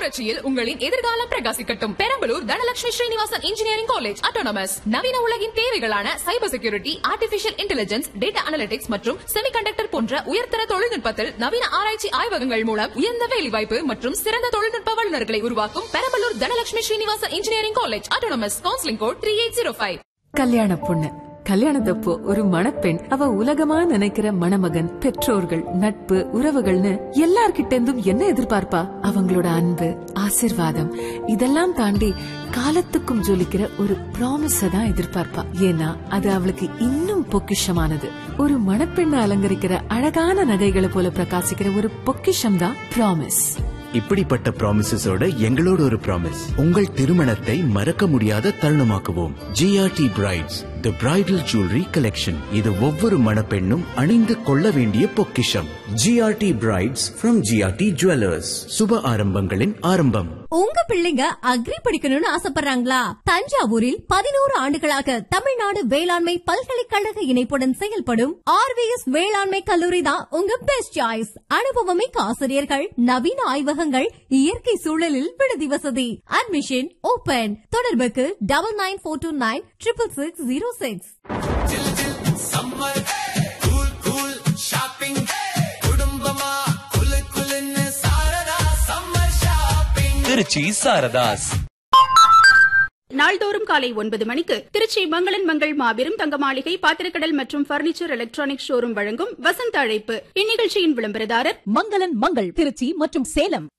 புரட்சியில் உங்களின் எதிர்காலம் பிரகாசிக்கட்டும் Perambalur Dhanalakshmi Srinivasan engineering college autonomous நவீன உலகின் தேவைகளான cyber security artificial intelligence data analytics மற்றும் செமிகண்டக்டர் போன்ற உயர்தர தொழில்நுட்பத்தில் நவீன ஆராய்ச்சி ஆய்வகங்கள் மூலம் உயர்ந்த வேலைவாய்ப்பு மற்றும் சிறந்த தொழில்நுட்ப வல்லுநர்களை உருவாக்கும் Perambalur Dhanalakshmi Srinivasan engineering college autonomous counselling code three eight zero five கல்யாண பொண்ணு கல்யாணத்தப்போ ஒரு மணப்பெண் அவ உலகமா நினைக்கிற மணமகன் பெற்றோர்கள் நட்பு உறவுகள்னு எல்லார்கிட்ட இருந்தும் என்ன எதிர்பார்ப்பா அவங்களோட அன்பு ஆசிர்வாதம் இதெல்லாம் தாண்டி காலத்துக்கும் ஜொலிக்கிற ஒரு ப்ராமிஸ தான் எதிர்பார்ப்பா ஏன்னா அது அவளுக்கு இன்னும் பொக்கிஷமானது ஒரு மணப்பெண்ணை அலங்கரிக்கிற அழகான நகைகளை போல பிரகாசிக்கிற ஒரு பொக்கிஷம் தான் ப்ராமிஸ் இப்படிப்பட்ட ப்ராமிசஸோட எங்களோட ஒரு ப்ராமிஸ் உங்கள் திருமணத்தை மறக்க முடியாத தருணமாக்குவோம் GRT brides the bridal jewellery collection இது ஒவ்வொரு மணப்பெண்ணும் அணிந்து கொள்ள வேண்டிய பொக்கிஷம் GRT brides from GRT jewellers சுப ஆரம்பங்களின் ஆரம்பம் உங்க பிள்ளைங்க அக்ரி படிக்கணும்னு ஆசைப்படுறாங்களா தஞ்சாவூரில் பதினோரு ஆண்டுகளாக தமிழ்நாடு வேளாண்மை பல்கலைக்கழக இணைப்புடன் செயல்படும் ஆர்விஎஸ் வேளாண்மை கல்லூரி தான் உங்க பெஸ்ட் சாய்ஸ் அனுபவமிக்க ஆசிரியர்கள் நவீன ஆய்வகங்கள் இயற்கை சூழலில் விடுதி வசதி அட்மிஷன் ஓபன் தொடர்புக்கு double nine four two nine triple six zero six Trichy Saradhas நாள்தோறும் காலை ஒன்பது மணிக்கு திருச்சி மங்களன் மங்கள் மாபெரும் தங்க மாளிகை பாத்திரக்கடல் மற்றும் பர்னிச்சர் எலக்ட்ரானிக் ஷோரூம் வழங்கும் வசந்த அழைப்பு இந்நிகழ்ச்சியின் விளம்பரதாரர் மங்களன் மங்கள் திருச்சி மற்றும் சேலம்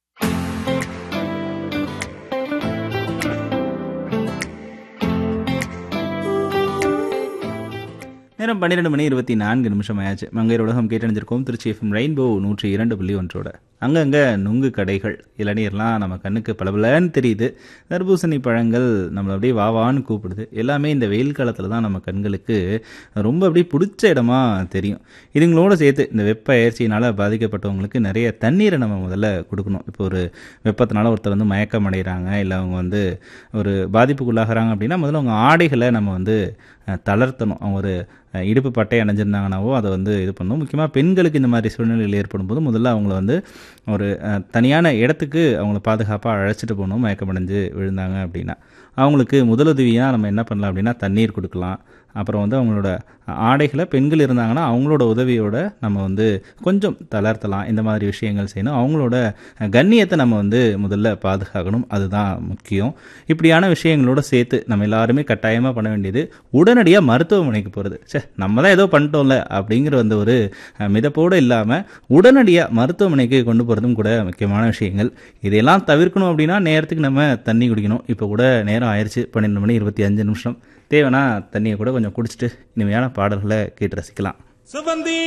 நேரம் பன்னிரெண்டு மணி இருபத்தி நான்கு நிமிஷம் ஆயாச்சு மங்கையர் உலகம் கேட்டணிஞ்சிருக்கோம் திருச்சி எஃப்எம் ரெயின்போ நூற்றி இரண்டு புள்ளி ஒன்றோட அங்கங்கே நுங்கு கடைகள் இளநீர்லாம் நம்ம கண்ணுக்கு பளபளன்னு தெரியுது தர்பூசணி பழங்கள் நம்மளை அப்படியே வாவான்னு கூப்பிடுது எல்லாமே இந்த வெயில் காலத்தில் தான் நம்ம கண்களுக்கு ரொம்ப அப்படியே பிடிச்ச இடமா தெரியும் இதுங்களோட சேர்த்து இந்த வெப்ப அயற்சியினால் பாதிக்கப்பட்டவங்களுக்கு நிறைய தண்ணீரை நம்ம முதல்ல கொடுக்கணும் இப்போ ஒரு வெப்பத்தினால ஒருத்தர் வந்து மயக்கம் அடைகிறாங்க இல்லை அவங்க வந்து ஒரு பாதிப்புக்குள்ளாகிறாங்க அப்படின்னா முதல்ல அவங்க ஆடைகளை நம்ம வந்து அஹ், தளர்த்தணும் அவங்க ஒரு அஹ், இடுப்பு பட்டை அணைஞ்சிருந்தாங்கனாவோ அதை வந்து இது பண்ணணும் முக்கியமாக பெண்களுக்கு இந்த மாதிரி சூழ்நிலையில் ஏற்படும் போது முதல்ல அவங்கள வந்து ஒரு அஹ், தனியான இடத்துக்கு அவங்கள பாதுகாப்பாக அழைச்சிட்டு போகணும் மயக்கமடைஞ்சு விழுந்தாங்க அப்படின்னா அவங்களுக்கு முதலுதவியாக நம்ம என்ன பண்ணலாம் அப்படின்னா தண்ணீர் கொடுக்கலாம் அப்புறம் வந்து அவங்களோட ஆடைகளை பெண்கள் இருந்தாங்கன்னா அவங்களோட உதவியோட நம்ம வந்து கொஞ்சம் தளர்த்தலாம் இந்த மாதிரி விஷயங்கள் செய்யணும் அவங்களோட கண்ணியத்தை நம்ம வந்து முதல்ல பாதுகாக்கணும் அதுதான் முக்கியம் இப்படியான விஷயங்களோட சேர்த்து நம்ம எல்லாருமே கட்டாயமாக பண்ண வேண்டியது உடனடியாக மருத்துவமனைக்கு போகிறது சே நம்ம தான் ஏதோ பண்ணிட்டோம்ல அப்படிங்கிற வந்து ஒரு அஹ், மிதப்போடு இல்லாமல் உடனடியாக மருத்துவமனைக்கு கொண்டு போகிறதும் கூட முக்கியமான விஷயங்கள் இதையெல்லாம் தவிர்க்கணும் அப்படின்னா நேரத்துக்கு நம்ம தண்ணி குடிக்கணும் இப்போ கூட நேரம் ஆயிடுச்சு பன்னெண்டு மணி இருபத்தி அஞ்சு நிமிஷம் தேவைன்னா தண்ணியை கூட கொஞ்சம் குடிச்சிட்டு இனிமையான பாடல்களை கேட்டு ரசிக்கலாம் சுகந்தி